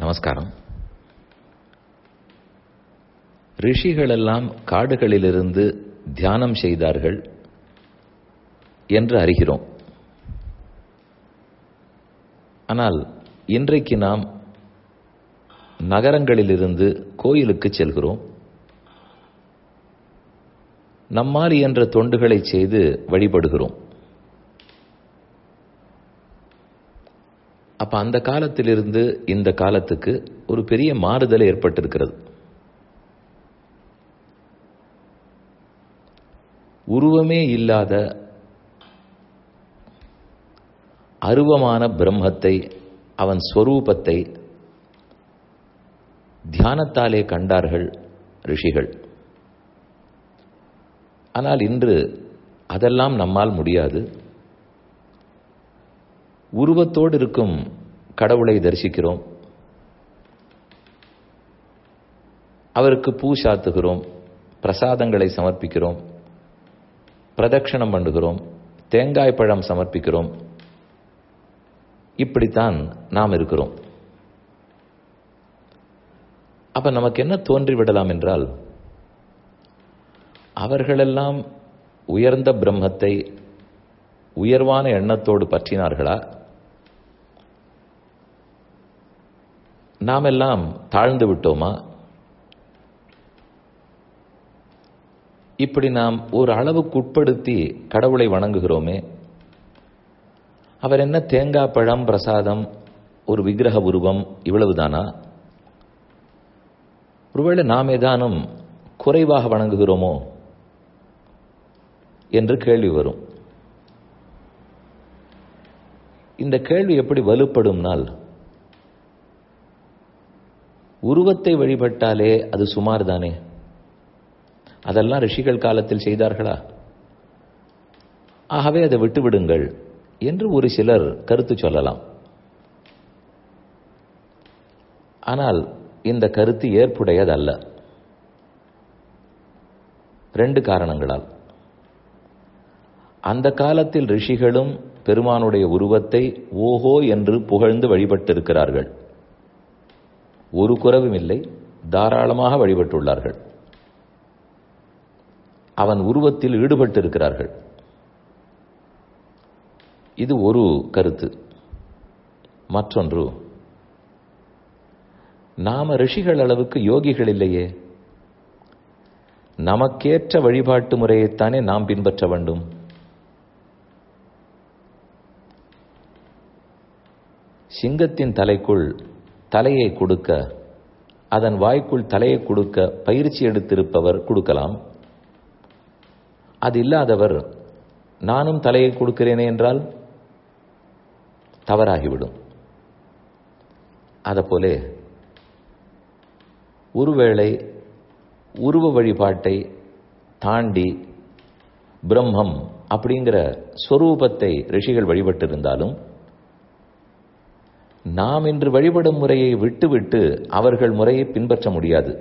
நமஸ்காரம் ரிஷிகளெல்லாம் காடுகளிலிருந்து தியானம் செய்தார்கள் என்று அறிகிறோம் ஆனால் இன்றைக்கு நாம் நகரங்களிலிருந்து கோயிலுக்கு செல்கிறோம் நம்மால் இயன்ற தொண்டுகளை செய்து வழிபடுகிறோம் அப்ப அந்த காலத்திலிருந்து இந்த காலத்துக்கு ஒரு பெரிய மாறுதல் ஏற்பட்டிருக்கிறது உருவமே இல்லாத அருவமான பிரம்மத்தை அவன் ஸ்வரூபத்தை தியானத்தாலே கண்டார்கள் ரிஷிகள் ஆனால் இன்று அதெல்லாம் நம்மால் முடியாது உருவத்தோடு இருக்கும் கடவுளை தரிசிக்கிறோம் அவருக்கு பூ சாத்துகிறோம் பிரசாதங்களை சமர்ப்பிக்கிறோம் பிரதட்சணம் பண்ணுகிறோம் தேங்காய் பழம் சமர்ப்பிக்கிறோம் இப்படித்தான் நாம் இருக்கிறோம் அப்ப நமக்கு என்ன தோன்றிவிடலாம் என்றால் அவர்களெல்லாம் உயர்ந்த பிரம்மத்தை உயர்வான எண்ணத்தோடு பற்றினார்களா நாம் எல்லாம் தாழ்ந்து விட்டோமா இப்படி நாம் ஒரு அளவுக்கு உட்படுத்தி கடவுளை வணங்குகிறோமே அவர் என்ன தேங்காய் பழம் பிரசாதம் ஒரு விக்கிரக உருவம் இவ்வளவுதானா ஒருவேளை நாம் ஏதானும் குறைவாக வணங்குகிறோமோ என்று கேள்வி வரும் இந்த கேள்வி எப்படி வலுப்படும்னால் உருவத்தை வழிபட்டாலே அது சுமார் தானே அதெல்லாம் ரிஷிகள் காலத்தில் செய்தார்களா ஆகவே அதை விட்டுவிடுங்கள் என்று ஒரு சிலர் கருத்து சொல்லலாம் ஆனால் இந்த கருத்து ஏற்புடையதல்ல ரெண்டு காரணங்களால் அந்த காலத்தில் ரிஷிகளும் பெருமானுடைய உருவத்தை ஓஹோ என்று புகழ்ந்து வழிபட்டிருக்கிறார்கள் ஒரு குறவும் இல்லை தாராளமாக வழிபட்டுள்ளார்கள் அவன் உருவத்தில் ஈடுபட்டிருக்கிறார்கள் இது ஒரு கருத்து மற்றொன்று நாம ரிஷிகள் அளவுக்கு யோகிகள் இல்லையே நமக்கேற்ற வழிபாட்டு முறையைத்தானே நாம் பின்பற்ற வேண்டும் சிங்கத்தின் தலைக்குள் தலையை கொடுக்க அதன் வாய்க்குள் தலையை கொடுக்க பயிற்சி எடுத்திருப்பவர் கொடுக்கலாம் அது இல்லாதவர் நானும் தலையை கொடுக்கிறேனே என்றால் தவறாகிவிடும் அதப்போலே ஒருவேளை உருவ வழிபாட்டை தாண்டி பிரம்மம் அப்படிங்கிற ஸ்வரூபத்தை ரிஷிகள் வழிபட்டிருந்தாலும் நாம் இன்று வழிபடும் முறையை விட்டுவிட்டு அவர்கள் முறையை பின்பற்ற முடியாது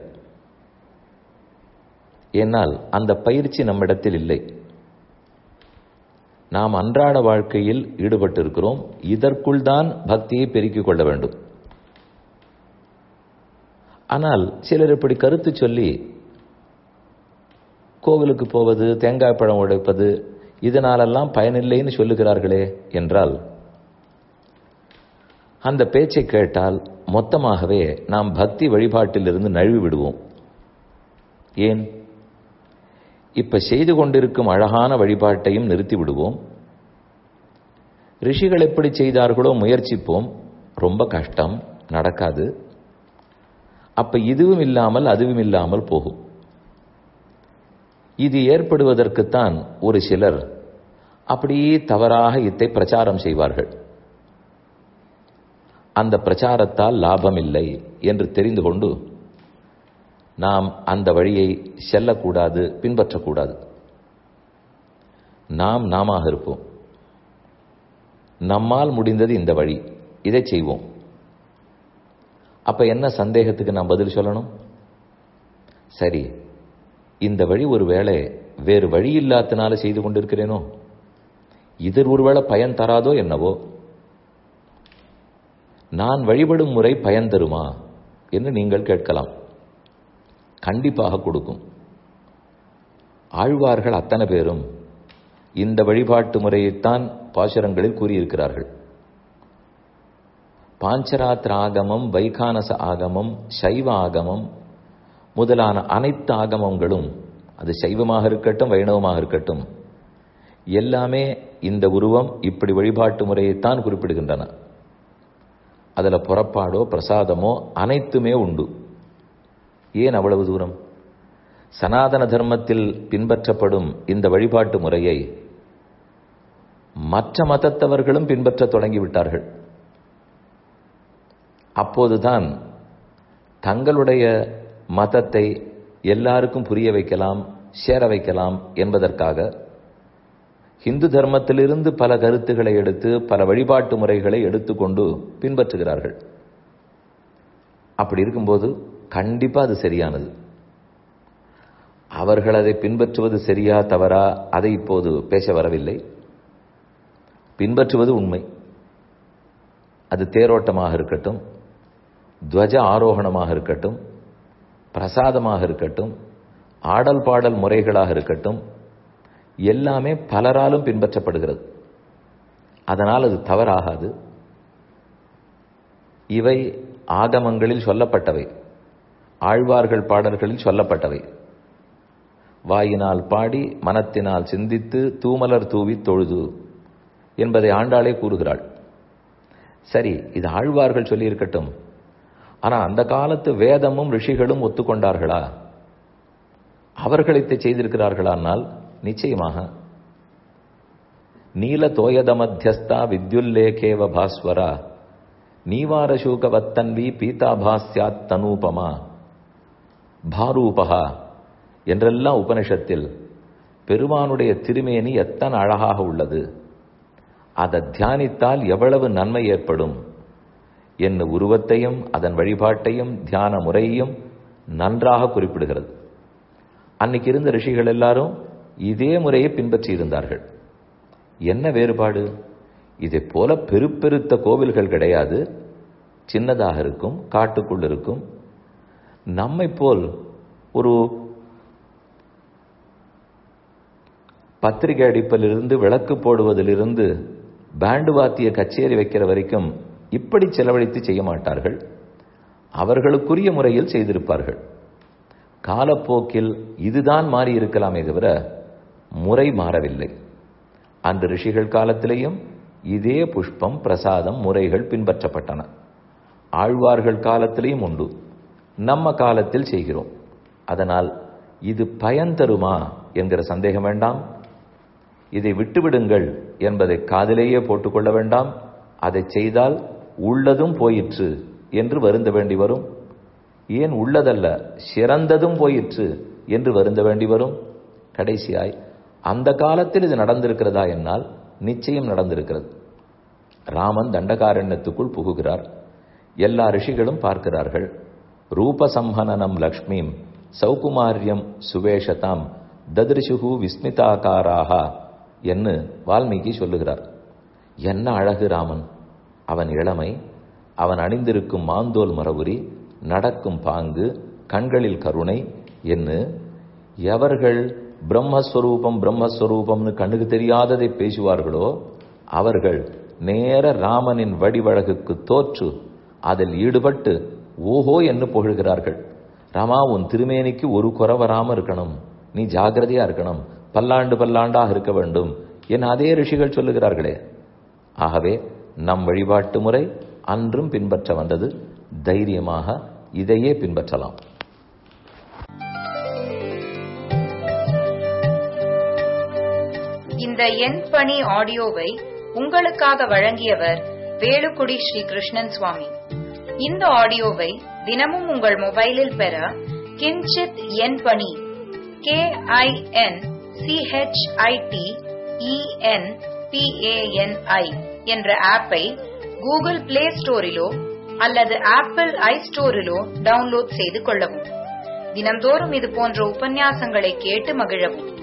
ஏனால் அந்த பயிற்சி நம்மிடத்தில் இல்லை நாம் அன்றாட வாழ்க்கையில் ஈடுபட்டிருக்கிறோம் இதற்குள் தான் பக்தியை பெருக்கிக் கொள்ள வேண்டும் ஆனால் சிலர் இப்படி கருத்து சொல்லி கோவிலுக்கு போவது தேங்காய் பழம் உடைப்பது இதனாலெல்லாம் பயனில்லைன்னு சொல்லுகிறார்களே என்றால் அந்த பேச்சை கேட்டால் மொத்தமாகவே நாம் பக்தி வழிபாட்டிலிருந்து நழுவி விடுவோம் ஏன் இப்ப செய்து கொண்டிருக்கும் அழகான வழிபாட்டையும் நிறுத்தி விடுவோம் ரிஷிகள் எப்படி செய்தார்களோ முயற்சிப்போம் ரொம்ப கஷ்டம் நடக்காது அப்ப இதுவும் இல்லாமல் அதுவும் இல்லாமல் போகும் இது ஏற்படுவதற்குத்தான் ஒரு சிலர் அப்படியே தவறாக இத்தை பிரச்சாரம் செய்வார்கள் அந்த பிரச்சாரத்தால் லாபம் இல்லை என்று தெரிந்து கொண்டு நாம் அந்த வழியை செல்லக்கூடாது பின்பற்றக்கூடாது நாம் நாம இருப்போம் நம்மால் முடிந்தது இந்த வழி இதை செய்வோம் அப்ப என்ன சந்தேகத்துக்கு நான் பதில் சொல்லணும் சரி இந்த வழி ஒரு வேளை வேறு வழி இல்லாதனால செய்து கொண்டிருக்கிறேனோ இது ஒருவேளை பயன் தராதோ என்னவோ நான் வழிபடும் முறை பயன் தருமா என்று நீங்கள் கேட்கலாம் கண்டிப்பாக கொடுக்கும் ஆழ்வார்கள் அத்தனை பேரும் இந்த வழிபாட்டு முறையைத்தான் பாசுரங்களில் கூறியிருக்கிறார்கள் பாஞ்சராத்திர ஆகமம் வைகானச ஆகமம் சைவ ஆகமம் முதலான அனைத்து ஆகமங்களும் அது சைவமாக இருக்கட்டும் வைணவமாக இருக்கட்டும் எல்லாமே இந்த உருவம் இப்படி வழிபாட்டு முறையைத்தான் குறிப்பிடுகின்றன அதில் புறப்பாடோ பிரசாதமோ அனைத்துமே உண்டு ஏன் அவ்வளவு தூரம் சனாதன தர்மத்தில் பின்பற்றப்படும் இந்த வழிபாட்டு முறையை மற்ற மதத்தவர்களும் பின்பற்ற தொடங்கிவிட்டார்கள் அப்போதுதான் தங்களுடைய மதத்தை எல்லாருக்கும் புரிய வைக்கலாம் சேர வைக்கலாம் என்பதற்காக இந்து தர்மத்திலிருந்து பல கருத்துக்களை எடுத்து பல வழிபாட்டு முறைகளை எடுத்துக்கொண்டு பின்பற்றுகிறார்கள் அப்படி இருக்கும்போது கண்டிப்பா அது சரியானது அவர்கள் அதை பின்பற்றுவது சரியா தவறா அதை இப்போது பேச வரவில்லை பின்பற்றுவது உண்மை அது தேரோட்டமாக இருக்கட்டும் துவஜ ஆரோகணமாக இருக்கட்டும் பிரசாதமாக இருக்கட்டும் ஆடல் பாடல் முறைகளாக இருக்கட்டும் எல்லாமே பலராலும் பின்பற்றப்படுகிறது அதனால் அது தவறாகாது இவை ஆகமங்களில் சொல்லப்பட்டவை ஆழ்வார்கள் பாடல்களில் சொல்லப்பட்டவை வாயினால் பாடி மனத்தினால் சிந்தித்து தூமலர் தூவி தொழுது என்பதை ஆண்டாளே கூறுகிறாள் சரி இது ஆழ்வார்கள் சொல்லியிருக்கட்டும் ஆனா அந்த காலத்து வேதமும் ரிஷிகளும் ஒத்துக்கொண்டார்களா அவர்கள் இதை செய்திருக்கிறார்களானால் நிச்சயமாக நீல தோயத மத்தியஸ்தா வித்யுல்லேகேவ பாஸ்வரா நீவாரசூகவத்தன்வி பீதாபாஸ்யாத் தனூபமா பாரூபகா என்றெல்லாம் உபனிஷத்தில் பெருமானுடைய திருமேனி எத்தனை அழகாக உள்ளது அதை தியானித்தால் எவ்வளவு நன்மை ஏற்படும் என்ன உருவத்தையும் அதன் வழிபாட்டையும் தியான முறையையும் நன்றாக குறிப்பிடுகிறது அன்னைக்கு இருந்த ரிஷிகள் எல்லாரும் இதே முறையை பின்பற்றி இருந்தார்கள் என்ன வேறுபாடு இதை போல பெருப்பெருத்த கோவில்கள் கிடையாது சின்னதாக இருக்கும் காட்டுக்குள் இருக்கும் நம்மை போல் ஒரு பத்திரிகை அடிப்பதிலிருந்து விளக்கு போடுவதிலிருந்து பேண்டு வாத்திய கச்சேரி வைக்கிற வரைக்கும் இப்படி செலவழித்து செய்ய மாட்டார்கள் அவர்களுக்குரிய முறையில் செய்திருப்பார்கள் காலப்போக்கில் இதுதான் மாறி இருக்கலாமே தவிர முறை மாறவில்லை அந்த ரிஷிகள் காலத்திலேயும் இதே புஷ்பம் பிரசாதம் முறைகள் பின்பற்றப்பட்டன ஆழ்வார்கள் காலத்திலேயும் உண்டு நம்ம காலத்தில் செய்கிறோம் அதனால் இது பயன் தருமா என்கிற சந்தேகம் வேண்டாம் இதை விட்டுவிடுங்கள் என்பதை காதிலேயே போட்டுக்கொள்ள வேண்டாம் அதை செய்தால் உள்ளதும் போயிற்று என்று வருந்த வேண்டி வரும் ஏன் உள்ளதல்ல சிறந்ததும் போயிற்று என்று வருந்த வேண்டி வரும் கடைசியாய் அந்த காலத்தில் இது நடந்திருக்கிறதா என்னால் நிச்சயம் நடந்திருக்கிறது ராமன் தண்டகாரண்யத்துக்குள் புகுகிறார் எல்லா ரிஷிகளும் பார்க்கிறார்கள் ரூபசம்ஹனனம் லக்ஷ்மிம் சௌகுமாரியம் சுவேஷதாம் ததிருஷுகு விஸ்மிதாகாராக என்று வால்மீகி சொல்லுகிறார் என்ன அழகு ராமன் அவன் இளமை அவன் அணிந்திருக்கும் மாந்தோல் மரபுரி நடக்கும் பாங்கு கண்களில் கருணை என்று எவர்கள் பிரம்மஸ்வரூபம் பிரம்மஸ்வரூபம்னு கண்ணுக்கு தெரியாததை பேசுவார்களோ அவர்கள் நேர ராமனின் வடிவழகுக்கு தோற்று அதில் ஈடுபட்டு ஓஹோ என்று புகழ்கிறார்கள் ராமா உன் திருமேனிக்கு ஒரு குறை வராம இருக்கணும் நீ ஜாகிரதையா இருக்கணும் பல்லாண்டு பல்லாண்டாக இருக்க வேண்டும் என் அதே ரிஷிகள் சொல்லுகிறார்களே ஆகவே நம் வழிபாட்டு முறை அன்றும் பின்பற்ற வந்தது தைரியமாக இதையே பின்பற்றலாம் இந்த எண் பணி ஆடியோவை உங்களுக்காக வழங்கியவர் வேலுக்குடி ஸ்ரீ கிருஷ்ணன் சுவாமி இந்த ஆடியோவை தினமும் உங்கள் மொபைலில் பெற கிஞ்சித் எண் பணி கே ஐ என் சிஹெச்ஐடி இஎன் பிஏஎன்ஐ என்ற ஆப்பை கூகுள் பிளே ஸ்டோரிலோ அல்லது ஆப்பிள் ஐ ஸ்டோரிலோ டவுன்லோட் செய்து கொள்ளவும் தினம்தோறும் இது போன்ற உபன்யாசங்களை கேட்டு மகிழவும்